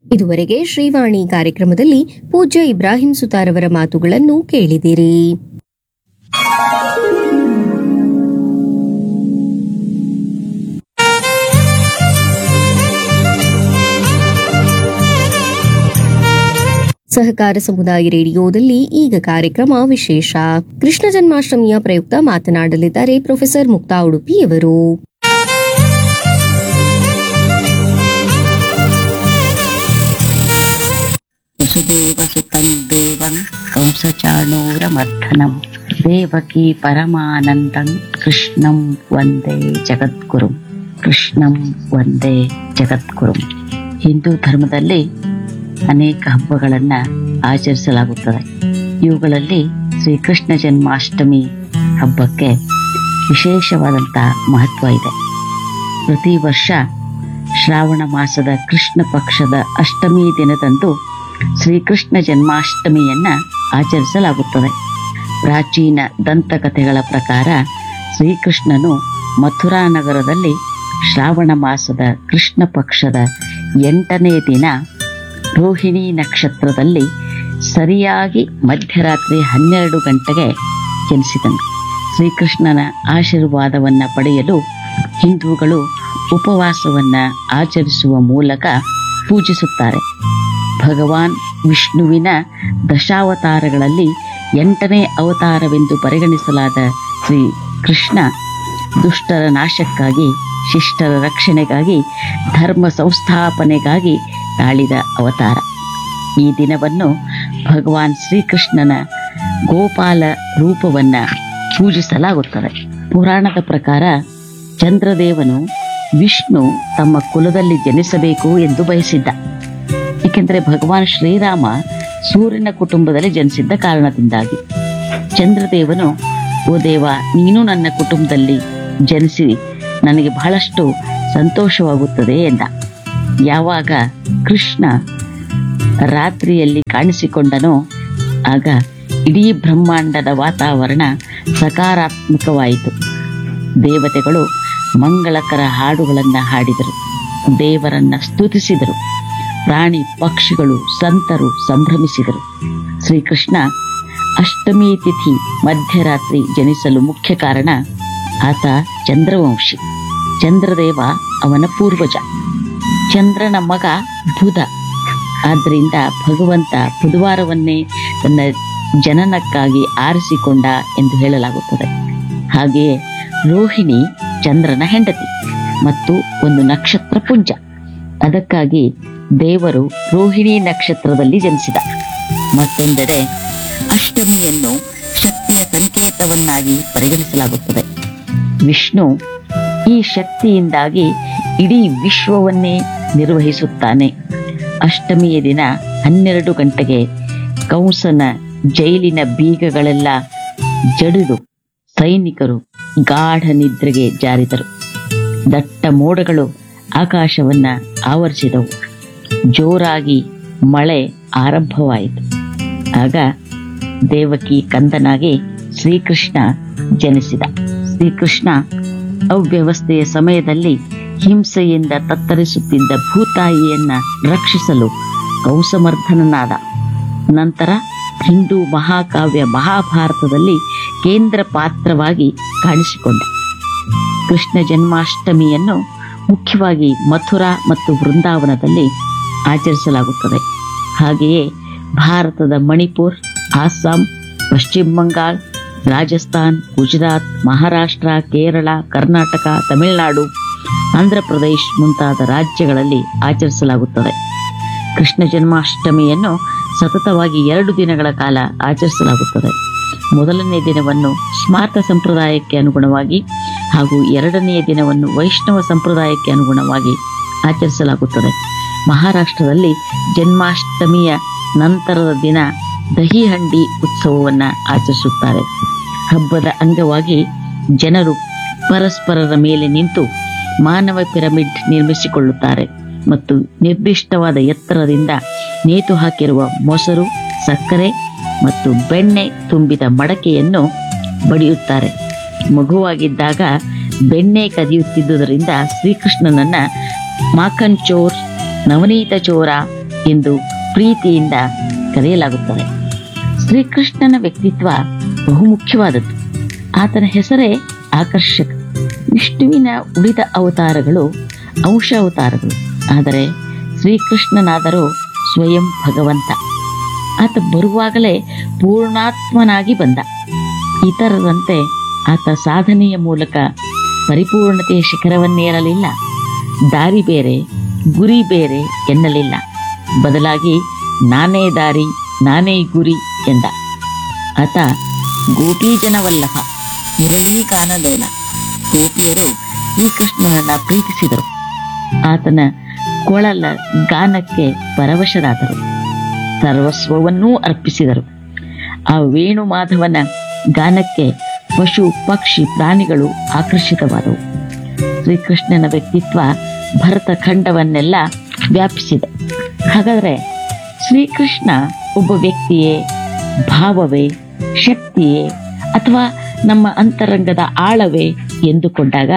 ಇದುವರೆಗೆ ಶ್ರೀವಾಣಿ ಕಾರ್ಯಕ್ರಮದಲ್ಲಿ ಪೂಜ್ಯ ಇಬ್ರಾಹಿಂ ಸುತಾರವರ ಮಾತುಗಳನ್ನು ಕೇಳಿದಿರಿ ಸಹಕಾರ ಸಮುದಾಯ ರೇಡಿಯೋದಲ್ಲಿ ಈಗ ಕಾರ್ಯಕ್ರಮ ವಿಶೇಷ ಕೃಷ್ಣ ಜನ್ಮಾಷ್ಟಮಿಯ ಪ್ರಯುಕ್ತ ಮಾತನಾಡಲಿದ್ದಾರೆ ಪ್ರೊಫೆಸರ್ ಮುಕ್ತಾ ಉಡುಪಿಯವರು ವಸುದೇವಸುತಂ ದೇವಂ ಕಂಸಚಾಣೂರಮರ್ಧನಂ ದೇವಕಿ ಪರಮಾನಂದಂ ಕೃಷ್ಣಂ ವಂದೇ ಜಗದ್ಗುರುಂ ಕೃಷ್ಣಂ ವಂದೇ ಜಗದ್ಗುರುಂ ಹಿಂದೂ ಧರ್ಮದಲ್ಲಿ ಅನೇಕ ಹಬ್ಬಗಳನ್ನ ಆಚರಿಸಲಾಗುತ್ತದೆ ಇವುಗಳಲ್ಲಿ ಶ್ರೀಕೃಷ್ಣ ಜನ್ಮಾಷ್ಟಮಿ ಹಬ್ಬಕ್ಕೆ ವಿಶೇಷವಾದಂಥ ಮಹತ್ವ ಇದೆ ಪ್ರತಿ ವರ್ಷ ಶ್ರಾವಣ ಮಾಸದ ಕೃಷ್ಣ ಪಕ್ಷದ ಅಷ್ಟಮಿ ದಿನದಂದು ಶ್ರೀಕೃಷ್ಣ ಜನ್ಮಾಷ್ಟಮಿಯನ್ನ ಆಚರಿಸಲಾಗುತ್ತದೆ ಪ್ರಾಚೀನ ದಂತಕಥೆಗಳ ಪ್ರಕಾರ ಶ್ರೀಕೃಷ್ಣನು ಮಥುರಾ ನಗರದಲ್ಲಿ ಶ್ರಾವಣ ಮಾಸದ ಕೃಷ್ಣ ಪಕ್ಷದ ಎಂಟನೇ ದಿನ ರೋಹಿಣಿ ನಕ್ಷತ್ರದಲ್ಲಿ ಸರಿಯಾಗಿ ಮಧ್ಯರಾತ್ರಿ ಹನ್ನೆರಡು ಗಂಟೆಗೆ ಜನಿಸಿದನು ಶ್ರೀಕೃಷ್ಣನ ಆಶೀರ್ವಾದವನ್ನ ಪಡೆಯಲು ಹಿಂದೂಗಳು ಉಪವಾಸವನ್ನ ಆಚರಿಸುವ ಮೂಲಕ ಪೂಜಿಸುತ್ತಾರೆ ಭಗವಾನ್ ವಿಷ್ಣುವಿನ ದಶಾವತಾರಗಳಲ್ಲಿ ಎಂಟನೇ ಅವತಾರವೆಂದು ಪರಿಗಣಿಸಲಾದ ಶ್ರೀ ಕೃಷ್ಣ ದುಷ್ಟರ ನಾಶಕ್ಕಾಗಿ ಶಿಷ್ಟರ ರಕ್ಷಣೆಗಾಗಿ ಧರ್ಮ ಸಂಸ್ಥಾಪನೆಗಾಗಿ ತಾಳಿದ ಅವತಾರ ಈ ದಿನವನ್ನು ಭಗವಾನ್ ಶ್ರೀಕೃಷ್ಣನ ಗೋಪಾಲ ರೂಪವನ್ನ ಪೂಜಿಸಲಾಗುತ್ತದೆ ಪುರಾಣದ ಪ್ರಕಾರ ಚಂದ್ರದೇವನು ವಿಷ್ಣು ತಮ್ಮ ಕುಲದಲ್ಲಿ ಜನಿಸಬೇಕು ಎಂದು ಬಯಸಿದ್ದ ಏಕೆಂದರೆ ಭಗವಾನ್ ಶ್ರೀರಾಮ ಸೂರ್ಯನ ಕುಟುಂಬದಲ್ಲಿ ಜನಿಸಿದ್ದ ಕಾರಣದಿಂದಾಗಿ ಚಂದ್ರದೇವನು ಓ ದೇವ ನೀನು ನನ್ನ ಕುಟುಂಬದಲ್ಲಿ ಜನಿಸಿ ನನಗೆ ಬಹಳಷ್ಟು ಸಂತೋಷವಾಗುತ್ತದೆ ಎಂದ ಯಾವಾಗ ಕೃಷ್ಣ ರಾತ್ರಿಯಲ್ಲಿ ಕಾಣಿಸಿಕೊಂಡನೋ ಆಗ ಇಡೀ ಬ್ರಹ್ಮಾಂಡದ ವಾತಾವರಣ ಸಕಾರಾತ್ಮಕವಾಯಿತು ದೇವತೆಗಳು ಮಂಗಳಕರ ಹಾಡುಗಳನ್ನು ಹಾಡಿದರು ದೇವರನ್ನ ಸ್ತುತಿಸಿದರು ಪ್ರಾಣಿ ಪಕ್ಷಿಗಳು ಸಂತರು ಸಂಭ್ರಮಿಸಿದರು ಶ್ರೀಕೃಷ್ಣ ಅಷ್ಟಮಿ ತಿಥಿ ಮಧ್ಯರಾತ್ರಿ ಜನಿಸಲು ಮುಖ್ಯ ಕಾರಣ ಆತ ಚಂದ್ರವಂಶಿ ಚಂದ್ರದೇವ ಅವನ ಪೂರ್ವಜ ಚಂದ್ರನ ಮಗ ಬುಧ ಆದ್ದರಿಂದ ಭಗವಂತ ಬುಧವಾರವನ್ನೇ ತನ್ನ ಜನನಕ್ಕಾಗಿ ಆರಿಸಿಕೊಂಡ ಎಂದು ಹೇಳಲಾಗುತ್ತದೆ ಹಾಗೆಯೇ ರೋಹಿಣಿ ಚಂದ್ರನ ಹೆಂಡತಿ ಮತ್ತು ಒಂದು ನಕ್ಷತ್ರ ಪುಂಜ ಅದಕ್ಕಾಗಿ ದೇವರು ರೋಹಿಣಿ ನಕ್ಷತ್ರದಲ್ಲಿ ಜನಿಸಿದ ಮತ್ತೊಂದೆಡೆ ಅಷ್ಟಮಿಯನ್ನು ಶಕ್ತಿಯ ಸಂಕೇತವನ್ನಾಗಿ ಪರಿಗಣಿಸಲಾಗುತ್ತದೆ ವಿಷ್ಣು ಈ ಶಕ್ತಿಯಿಂದಾಗಿ ಇಡೀ ವಿಶ್ವವನ್ನೇ ನಿರ್ವಹಿಸುತ್ತಾನೆ ಅಷ್ಟಮಿಯ ದಿನ ಹನ್ನೆರಡು ಗಂಟೆಗೆ ಕಂಸನ ಜೈಲಿನ ಬೀಗಗಳೆಲ್ಲ ಜಡಿದು ಸೈನಿಕರು ಗಾಢ ನಿದ್ರೆಗೆ ಜಾರಿದರು ದಟ್ಟ ಮೋಡಗಳು ಆಕಾಶವನ್ನ ಆವರಿಸಿದವು ಜೋರಾಗಿ ಮಳೆ ಆರಂಭವಾಯಿತು ಆಗ ದೇವಕಿ ಕಂದನಾಗಿ ಶ್ರೀಕೃಷ್ಣ ಜನಿಸಿದ ಶ್ರೀಕೃಷ್ಣ ಅವ್ಯವಸ್ಥೆಯ ಸಮಯದಲ್ಲಿ ಹಿಂಸೆಯಿಂದ ತತ್ತರಿಸುತ್ತಿದ್ದ ಭೂತಾಯಿಯನ್ನ ರಕ್ಷಿಸಲು ಕೌಸಮರ್ಧನನಾದ ನಂತರ ಹಿಂದೂ ಮಹಾಕಾವ್ಯ ಮಹಾಭಾರತದಲ್ಲಿ ಕೇಂದ್ರ ಪಾತ್ರವಾಗಿ ಕಾಣಿಸಿಕೊಂಡ ಕೃಷ್ಣ ಜನ್ಮಾಷ್ಟಮಿಯನ್ನು ಮುಖ್ಯವಾಗಿ ಮಥುರಾ ಮತ್ತು ವೃಂದಾವನದಲ್ಲಿ ಆಚರಿಸಲಾಗುತ್ತದೆ ಹಾಗೆಯೇ ಭಾರತದ ಮಣಿಪುರ್ ಅಸ್ಸಾಂ ಪಶ್ಚಿಮ ಬಂಗಾಲ್ ರಾಜಸ್ಥಾನ್ ಗುಜರಾತ್ ಮಹಾರಾಷ್ಟ್ರ ಕೇರಳ ಕರ್ನಾಟಕ ತಮಿಳುನಾಡು ಆಂಧ್ರಪ್ರದೇಶ್ ಮುಂತಾದ ರಾಜ್ಯಗಳಲ್ಲಿ ಆಚರಿಸಲಾಗುತ್ತದೆ ಕೃಷ್ಣ ಜನ್ಮಾಷ್ಟಮಿಯನ್ನು ಸತತವಾಗಿ ಎರಡು ದಿನಗಳ ಕಾಲ ಆಚರಿಸಲಾಗುತ್ತದೆ ಮೊದಲನೇ ದಿನವನ್ನು ಸ್ಮಾರ್ತ ಸಂಪ್ರದಾಯಕ್ಕೆ ಅನುಗುಣವಾಗಿ ಹಾಗೂ ಎರಡನೆಯ ದಿನವನ್ನು ವೈಷ್ಣವ ಸಂಪ್ರದಾಯಕ್ಕೆ ಅನುಗುಣವಾಗಿ ಆಚರಿಸಲಾಗುತ್ತದೆ ಮಹಾರಾಷ್ಟ್ರದಲ್ಲಿ ಜನ್ಮಾಷ್ಟಮಿಯ ನಂತರದ ದಿನ ದಹಿಹಂಡಿ ಉತ್ಸವವನ್ನ ಆಚರಿಸುತ್ತಾರೆ ಹಬ್ಬದ ಅಂಗವಾಗಿ ಜನರು ಪರಸ್ಪರರ ಮೇಲೆ ನಿಂತು ಮಾನವ ಪಿರಮಿಡ್ ನಿರ್ಮಿಸಿಕೊಳ್ಳುತ್ತಾರೆ ಮತ್ತು ನಿರ್ದಿಷ್ಟವಾದ ಎತ್ತರದಿಂದ ನೇತು ಹಾಕಿರುವ ಮೊಸರು ಸಕ್ಕರೆ ಮತ್ತು ಬೆಣ್ಣೆ ತುಂಬಿದ ಮಡಕೆಯನ್ನು ಬಡಿಯುತ್ತಾರೆ ಮಗುವಾಗಿದ್ದಾಗ ಬೆಣ್ಣೆ ಕದಿಯುತ್ತಿದ್ದುದರಿಂದ ಶ್ರೀಕೃಷ್ಣನನ್ನ ಮಾಖನ್ ಚೋರ್ ನವನೀತ ಚೋರ ಎಂದು ಪ್ರೀತಿಯಿಂದ ಕರೆಯಲಾಗುತ್ತದೆ ಶ್ರೀಕೃಷ್ಣನ ವ್ಯಕ್ತಿತ್ವ ಬಹುಮುಖ್ಯವಾದದ್ದು ಆತನ ಹೆಸರೇ ಆಕರ್ಷಕ ವಿಷ್ಣುವಿನ ಉಳಿದ ಅವತಾರಗಳು ಅಂಶ ಅವತಾರಗಳು ಆದರೆ ಶ್ರೀಕೃಷ್ಣನಾದರೂ ಸ್ವಯಂ ಭಗವಂತ ಆತ ಬರುವಾಗಲೇ ಪೂರ್ಣಾತ್ಮನಾಗಿ ಬಂದ ಇತರರಂತೆ ಆತ ಸಾಧನೆಯ ಮೂಲಕ ಪರಿಪೂರ್ಣತೆಯ ಶಿಖರವನ್ನೇರಲಿಲ್ಲ ದಾರಿ ಬೇರೆ ಗುರಿ ಬೇರೆ ಎನ್ನಲಿಲ್ಲ ಬದಲಾಗಿ ನಾನೇ ದಾರಿ ನಾನೇ ಗುರಿ ಎಂದ ಆತ ಗೋಪೀಜನವಲ್ಲಭ ಮುರಳೀಗಾನಲೋಲ ಗೋಪಿಯರು ಶ್ರೀಕೃಷ್ಣನನ್ನ ಪ್ರೀತಿಸಿದರು ಆತನ ಕೊಳಲ ಗಾನಕ್ಕೆ ಪರವಶರಾದರು ಸರ್ವಸ್ವವನ್ನೂ ಅರ್ಪಿಸಿದರು ಆ ವೇಣು ಮಾಧವನ ಗಾನಕ್ಕೆ ಪಶು ಪಕ್ಷಿ ಪ್ರಾಣಿಗಳು ಆಕರ್ಷಿತವಾದವು ಶ್ರೀಕೃಷ್ಣನ ವ್ಯಕ್ತಿತ್ವ ಭರತ ಖಂಡವನ್ನೆಲ್ಲ ವ್ಯಾಪಿಸಿದೆ ಹಾಗಾದರೆ ಶ್ರೀಕೃಷ್ಣ ಒಬ್ಬ ವ್ಯಕ್ತಿಯೇ ಭಾವವೇ ಶಕ್ತಿಯೇ ಅಥವಾ ನಮ್ಮ ಅಂತರಂಗದ ಆಳವೇ ಎಂದುಕೊಂಡಾಗ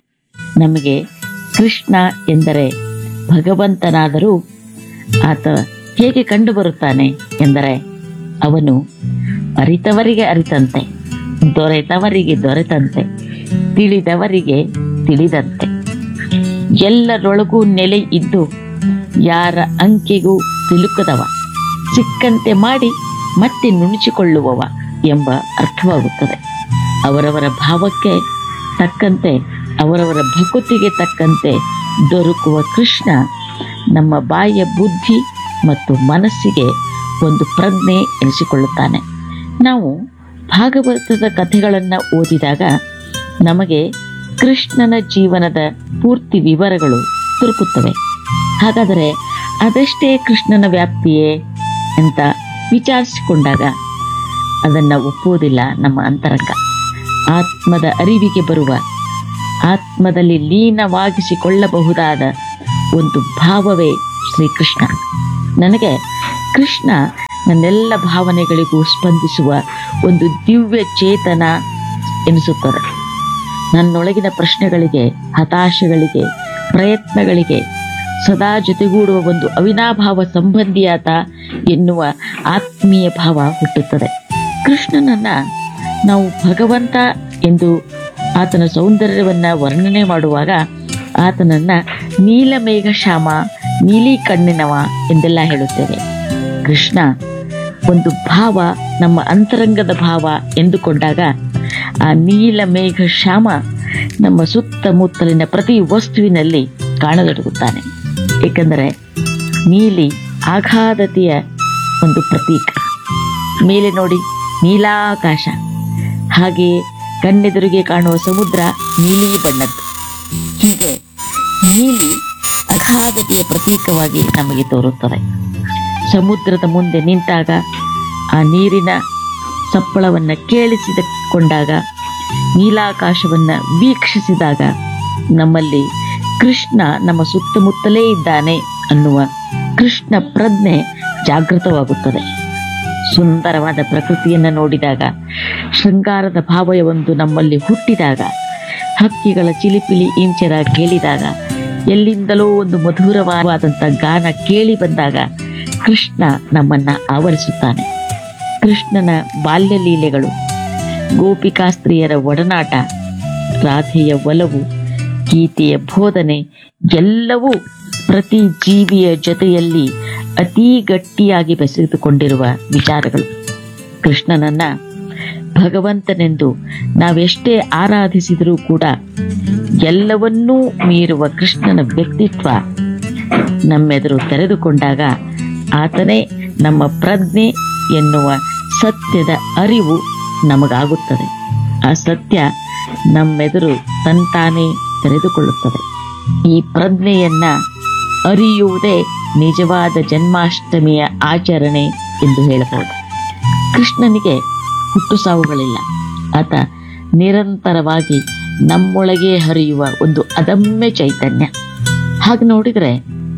ನಮಗೆ ಕೃಷ್ಣ ಎಂದರೆ ಭಗವಂತನಾದರೂ ಆತ ಹೇಗೆ ಕಂಡುಬರುತ್ತಾನೆ ಎಂದರೆ ಅವನು ಅರಿತವರಿಗೆ ಅರಿತಂತೆ ದೊರೆತವರಿಗೆ ದೊರೆತಂತೆ ತಿಳಿದವರಿಗೆ ತಿಳಿದಂತೆ ಎಲ್ಲರೊಳಗೂ ನೆಲೆ ಇದ್ದು ಯಾರ ಅಂಕೆಗೂ ಸಿಲುಕದವ ಸಿಕ್ಕಂತೆ ಮಾಡಿ ಮತ್ತೆ ನುಣುಚಿಕೊಳ್ಳುವವ ಎಂಬ ಅರ್ಥವಾಗುತ್ತದೆ ಅವರವರ ಭಾವಕ್ಕೆ ತಕ್ಕಂತೆ ಅವರವರ ಭಕುತಿಗೆ ತಕ್ಕಂತೆ ದೊರಕುವ ಕೃಷ್ಣ ನಮ್ಮ ಬಾಯಿಯ ಬುದ್ಧಿ ಮತ್ತು ಮನಸ್ಸಿಗೆ ಒಂದು ಪ್ರಜ್ಞೆ ಎನಿಸಿಕೊಳ್ಳುತ್ತಾನೆ ನಾವು ಭಾಗವತದ ಕಥೆಗಳನ್ನು ಓದಿದಾಗ ನಮಗೆ ಕೃಷ್ಣನ ಜೀವನದ ಪೂರ್ತಿ ವಿವರಗಳು ದೊರಕುತ್ತವೆ ಹಾಗಾದರೆ ಅದಷ್ಟೇ ಕೃಷ್ಣನ ವ್ಯಾಪ್ತಿಯೇ ಅಂತ ವಿಚಾರಿಸಿಕೊಂಡಾಗ ಅದನ್ನು ಒಪ್ಪುವುದಿಲ್ಲ ನಮ್ಮ ಅಂತರಂಗ ಆತ್ಮದ ಅರಿವಿಗೆ ಬರುವ ಆತ್ಮದಲ್ಲಿ ಲೀನವಾಗಿಸಿಕೊಳ್ಳಬಹುದಾದ ಒಂದು ಭಾವವೇ ಶ್ರೀಕೃಷ್ಣ ನನಗೆ ಕೃಷ್ಣ ನನ್ನೆಲ್ಲ ಭಾವನೆಗಳಿಗೂ ಸ್ಪಂದಿಸುವ ಒಂದು ದಿವ್ಯ ಚೇತನ ಎನಿಸುತ್ತದೆ ನನ್ನೊಳಗಿನ ಪ್ರಶ್ನೆಗಳಿಗೆ ಹತಾಶೆಗಳಿಗೆ ಪ್ರಯತ್ನಗಳಿಗೆ ಸದಾ ಜೊತೆಗೂಡುವ ಒಂದು ಅವಿನಾಭಾವ ಸಂಬಂಧಿಯಾತ ಎನ್ನುವ ಆತ್ಮೀಯ ಭಾವ ಹುಟ್ಟುತ್ತದೆ ಕೃಷ್ಣನನ್ನ ನಾವು ಭಗವಂತ ಎಂದು ಆತನ ಸೌಂದರ್ಯವನ್ನ ವರ್ಣನೆ ಮಾಡುವಾಗ ಆತನನ್ನ ನೀಲಮೇಘ ಶ್ಯಾಮ ನೀಲಿ ಕಣ್ಣಿನವ ಎಂದೆಲ್ಲ ಹೇಳುತ್ತೇವೆ ಕೃಷ್ಣ ಒಂದು ಭಾವ ನಮ್ಮ ಅಂತರಂಗದ ಭಾವ ಎಂದುಕೊಂಡಾಗ ಆ ನೀಲಮೇಘ ಶ್ಯಾಮ ನಮ್ಮ ಸುತ್ತಮುತ್ತಲಿನ ಪ್ರತಿ ವಸ್ತುವಿನಲ್ಲಿ ಕಾಣತೊಡಗುತ್ತಾನೆ ಏಕೆಂದರೆ ನೀಲಿ ಆಘಾದತೆಯ ಒಂದು ಪ್ರತೀಕ ಮೇಲೆ ನೋಡಿ ನೀಲಾಕಾಶ ಹಾಗೆಯೇ ಕಣ್ಣೆದುರಿಗೆ ಕಾಣುವ ಸಮುದ್ರ ನೀಲಿ ಬಣ್ಣದ್ದು ಹೀಗೆ ನೀಲಿ ಅಗಾಧತೆಯ ಪ್ರತೀಕವಾಗಿ ನಮಗೆ ತೋರುತ್ತದೆ ಸಮುದ್ರದ ಮುಂದೆ ನಿಂತಾಗ ಆ ನೀರಿನ ಸಪ್ಪಳವನ್ನು ಕೇಳಿಸಿಕೊಂಡಾಗ ನೀಲಾಕಾಶವನ್ನು ವೀಕ್ಷಿಸಿದಾಗ ನಮ್ಮಲ್ಲಿ ಕೃಷ್ಣ ನಮ್ಮ ಸುತ್ತಮುತ್ತಲೇ ಇದ್ದಾನೆ ಅನ್ನುವ ಕೃಷ್ಣ ಪ್ರಜ್ಞೆ ಜಾಗೃತವಾಗುತ್ತದೆ ಸುಂದರವಾದ ಪ್ರಕೃತಿಯನ್ನು ನೋಡಿದಾಗ ಶೃಂಗಾರದ ಭಾವಯವೊಂದು ನಮ್ಮಲ್ಲಿ ಹುಟ್ಟಿದಾಗ ಹಕ್ಕಿಗಳ ಚಿಲಿಪಿಲಿ ಇಂಚರ ಕೇಳಿದಾಗ ಎಲ್ಲಿಂದಲೋ ಒಂದು ಮಧುರವಾದಂಥ ಗಾನ ಕೇಳಿ ಬಂದಾಗ ಕೃಷ್ಣ ನಮ್ಮನ್ನ ಆವರಿಸುತ್ತಾನೆ ಕೃಷ್ಣನ ಬಾಲ್ಯ ಲೀಲೆಗಳು ಗೋಪಿಕಾಸ್ತ್ರೀಯರ ಒಡನಾಟ ರಾಧೆಯ ಒಲವು ಗೀತೆಯ ಬೋಧನೆ ಎಲ್ಲವೂ ಪ್ರತಿ ಜೀವಿಯ ಜೊತೆಯಲ್ಲಿ ಅತೀ ಗಟ್ಟಿಯಾಗಿ ಬೆಸೆದುಕೊಂಡಿರುವ ವಿಚಾರಗಳು ಕೃಷ್ಣನನ್ನ ಭಗವಂತನೆಂದು ನಾವೆಷ್ಟೇ ಆರಾಧಿಸಿದರೂ ಕೂಡ ಎಲ್ಲವನ್ನೂ ಮೀರುವ ಕೃಷ್ಣನ ವ್ಯಕ್ತಿತ್ವ ನಮ್ಮೆದುರು ತೆರೆದುಕೊಂಡಾಗ ಆತನೇ ನಮ್ಮ ಪ್ರಜ್ಞೆ ಎನ್ನುವ ಸತ್ಯದ ಅರಿವು ನಮಗಾಗುತ್ತದೆ ಆ ಸತ್ಯ ನಮ್ಮೆದುರು ತಂತಾನೇ ತೆರೆದುಕೊಳ್ಳುತ್ತದೆ ಈ ಪ್ರಜ್ಞೆಯನ್ನ ಅರಿಯುವುದೇ ನಿಜವಾದ ಜನ್ಮಾಷ್ಟಮಿಯ ಆಚರಣೆ ಎಂದು ಹೇಳಬಹುದು ಕೃಷ್ಣನಿಗೆ ಹುಟ್ಟು ಸಾವುಗಳಿಲ್ಲ ಆತ ನಿರಂತರವಾಗಿ ನಮ್ಮೊಳಗೆ ಹರಿಯುವ ಒಂದು ಅದಮ್ಯ ಚೈತನ್ಯ ಹಾಗೆ ನೋಡಿದರೆ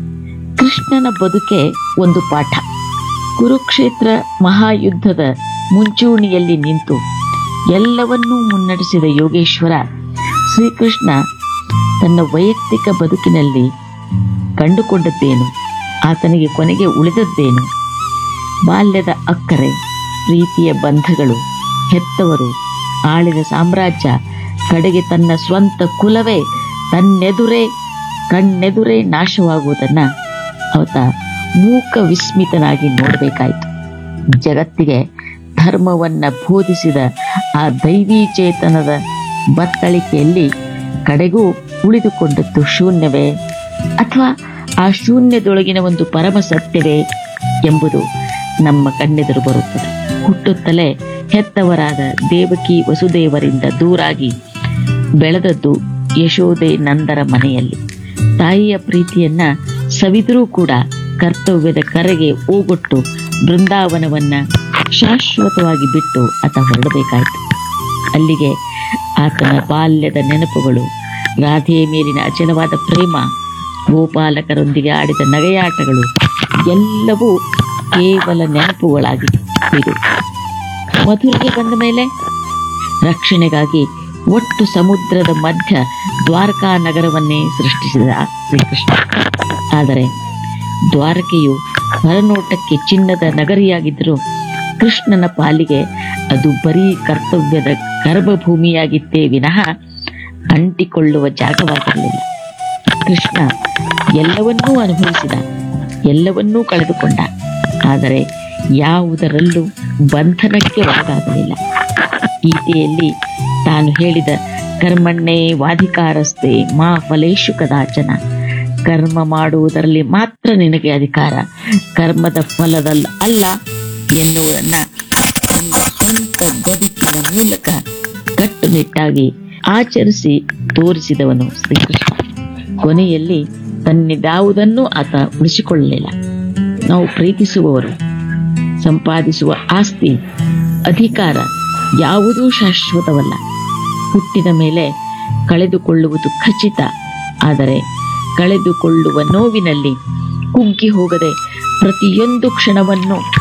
ಕೃಷ್ಣನ ಬದುಕೆ ಒಂದು ಪಾಠ ಕುರುಕ್ಷೇತ್ರ ಮಹಾಯುದ್ಧದ ಮುಂಚೂಣಿಯಲ್ಲಿ ನಿಂತು ಎಲ್ಲವನ್ನೂ ಮುನ್ನಡೆಸಿದ ಯೋಗೇಶ್ವರ ಶ್ರೀಕೃಷ್ಣ ತನ್ನ ವೈಯಕ್ತಿಕ ಬದುಕಿನಲ್ಲಿ ಕಂಡುಕೊಂಡದ್ದೇನು ಆತನಿಗೆ ಕೊನೆಗೆ ಉಳಿದದ್ದೇನು ಬಾಲ್ಯದ ಅಕ್ಕರೆ ಪ್ರೀತಿಯ ಬಂಧಗಳು ಹೆತ್ತವರು ಆಳಿದ ಸಾಮ್ರಾಜ್ಯ ಕಡೆಗೆ ತನ್ನ ಸ್ವಂತ ಕುಲವೇ ತನ್ನೆದುರೇ ಕಣ್ಣೆದುರೇ ನಾಶವಾಗುವುದನ್ನ ಆತ ಮೂಕ ವಿಸ್ಮಿತನಾಗಿ ನೋಡಬೇಕಾಯಿತು ಜಗತ್ತಿಗೆ ಧರ್ಮವನ್ನ ಬೋಧಿಸಿದ ಆ ದೈವೀ ಚೇತನದ ಬತ್ತಳಿಕೆಯಲ್ಲಿ ಕಡೆಗೂ ಉಳಿದುಕೊಂಡದ್ದು ಶೂನ್ಯವೇ ಅಥವಾ ಆ ಶೂನ್ಯದೊಳಗಿನ ಒಂದು ಪರಮ ಸತ್ಯವೇ ಎಂಬುದು ನಮ್ಮ ಕಣ್ಣೆದುರು ಬರುತ್ತದೆ ಹುಟ್ಟುತ್ತಲೇ ಹೆತ್ತವರಾದ ದೇವಕಿ ವಸುದೇವರಿಂದ ದೂರಾಗಿ ಬೆಳೆದದ್ದು ಯಶೋದೆ ನಂದರ ಮನೆಯಲ್ಲಿ ತಾಯಿಯ ಪ್ರೀತಿಯನ್ನ ಸವಿದರೂ ಕೂಡ ಕರ್ತವ್ಯದ ಕರೆಗೆ ಓಗೊಟ್ಟು ಬೃಂದಾವನವನ್ನ ಶಾಶ್ವತವಾಗಿ ಬಿಟ್ಟು ಆತ ಹೊರಡಬೇಕಾಯಿತು ಅಲ್ಲಿಗೆ ಆತನ ಬಾಲ್ಯದ ನೆನಪುಗಳು ರಾಧೆಯ ಮೇಲಿನ ಅಚಲವಾದ ಪ್ರೇಮ ಗೋಪಾಲಕರೊಂದಿಗೆ ಆಡಿದ ನಗೆಯಾಟಗಳು ಎಲ್ಲವೂ ಕೇವಲ ನೆನಪುಗಳಾಗಿ ಇದು ಮಧುರೆಗೆ ಬಂದ ಮೇಲೆ ರಕ್ಷಣೆಗಾಗಿ ಒಟ್ಟು ಸಮುದ್ರದ ಮಧ್ಯ ದ್ವಾರಕಾ ನಗರವನ್ನೇ ಸೃಷ್ಟಿಸಿದ ಶ್ರೀಕೃಷ್ಣ ಆದರೆ ದ್ವಾರಕೆಯು ಹೊರನೋಟಕ್ಕೆ ಚಿನ್ನದ ನಗರಿಯಾಗಿದ್ದರೂ ಕೃಷ್ಣನ ಪಾಲಿಗೆ ಅದು ಬರೀ ಕರ್ತವ್ಯದ ಗರ್ಭಭೂಮಿಯಾಗಿತ್ತೇ ವಿನಃ ಅಂಟಿಕೊಳ್ಳುವ ಜಾಗವಾಗಿರಲಿಲ್ಲ ಕೃಷ್ಣ ಎಲ್ಲವನ್ನೂ ಅನುಭವಿಸಿದ ಎಲ್ಲವನ್ನೂ ಕಳೆದುಕೊಂಡ ಆದರೆ ಯಾವುದರಲ್ಲೂ ಬಂಧನಕ್ಕೆ ಒಳಗಾಗಲಿಲ್ಲ ಗೀತೆಯಲ್ಲಿ ತಾನು ಹೇಳಿದ ಕರ್ಮಣ್ಣೇ ವಾಧಿಕಾರಸ್ತೆ ಮಾ ಫಲೇಶು ಕದಾಚನ ಕರ್ಮ ಮಾಡುವುದರಲ್ಲಿ ಮಾತ್ರ ನಿನಗೆ ಅಧಿಕಾರ ಕರ್ಮದ ಫಲದಲ್ಲ ಅಲ್ಲ ಎನ್ನುವುದನ್ನ ತನ್ನ ಸ್ವಂತ ಬದುಕಿನ ಮೂಲಕ ಕಟ್ಟುನಿಟ್ಟಾಗಿ ಆಚರಿಸಿ ತೋರಿಸಿದವನು ಶ್ರೀಕೃಷ್ಣ ಕೊನೆಯಲ್ಲಿ ತನ್ನಿದಾವುದನ್ನೂ ಆತ ಉಳಿಸಿಕೊಳ್ಳಲಿಲ್ಲ ನಾವು ಪ್ರೀತಿಸುವವರು ಸಂಪಾದಿಸುವ ಆಸ್ತಿ ಅಧಿಕಾರ ಯಾವುದೂ ಶಾಶ್ವತವಲ್ಲ ಹುಟ್ಟಿದ ಮೇಲೆ ಕಳೆದುಕೊಳ್ಳುವುದು ಖಚಿತ ಆದರೆ ಕಳೆದುಕೊಳ್ಳುವ ನೋವಿನಲ್ಲಿ ಕುಗ್ಗಿ ಹೋಗದೆ ಪ್ರತಿಯೊಂದು ಕ್ಷಣವನ್ನು